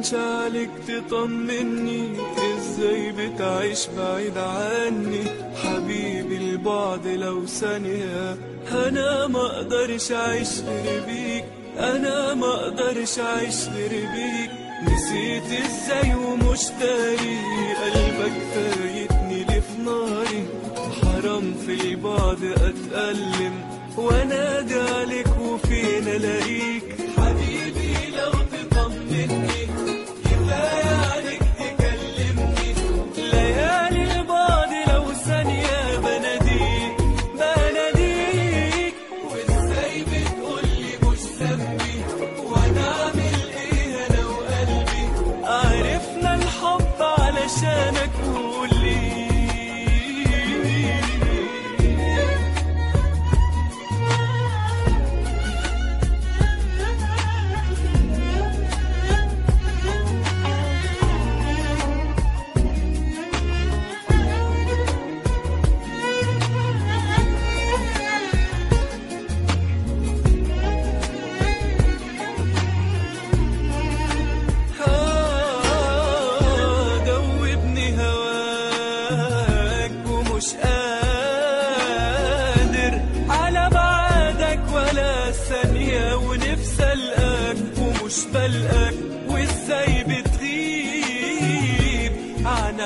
هونش عليك تطمني ازاي بتعيش بعيد عني حبيبي البعد لو ثانية انا ما اقدرش اعيش غير بيك انا ما اقدرش اعيش غير بيك نسيت ازاي ومش داري قلبك فايتني ليه في ناري حرام في البعد اتألم وانادي عليك وفين الاقيك حبيبي لو تطمني كفايه عليك تكلمني ليالي البعد لو ثانيه بناديك بناديك وازاي بتقولي مش ذنبي وانا اعمل ايه انا وقلبي عرفنا الحب علشانك قولي آه، دوبني هواك ومش قادر على بعدك ولا ثانية ونفسي ألقاك ومش بلقاك وازاي بتغيب عن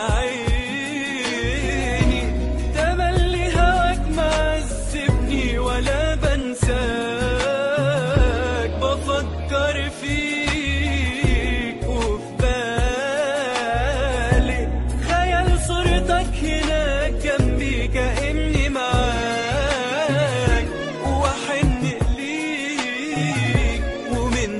عيني تملي هواك معذبني ولا بنساك بفكر فيك وفي بالي خيال صورتك هناك جنبي كأني معاك وأحن ليك ومن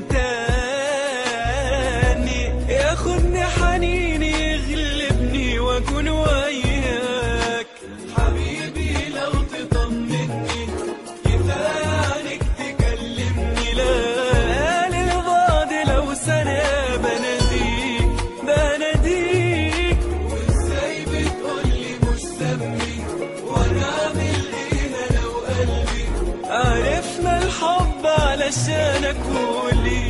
تاني ياخدني حنيني يغلبني وأكون وياك حبيبي لو تطمني كفاية عليك تكلمني ليالي البعد لو سنة بناديك بناديك وازاي بتقولي مش ذنبي وانا اعمل ايه انا وقلبي عرفنا الحب علشانك قولي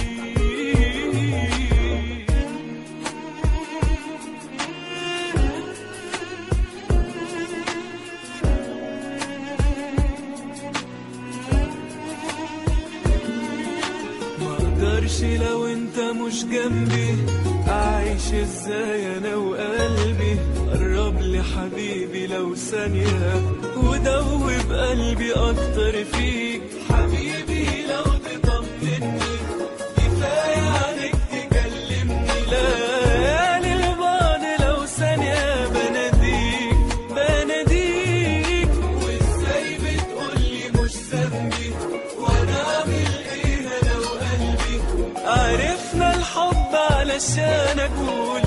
ما اقدرش لو انت مش جنبي اعيش ازاي انا وقلبي قرب لي حبيبي لو ثانية ودوب قلبي اكتر فيك حبيبي لو تطمني كفاية عليك تكلمني ليالي البعد لو ثانية بناديك بناديك وازاي بتقولي مش ذنبي وانا اعمل ايه انا وقلبي عرفنا الحب علشانك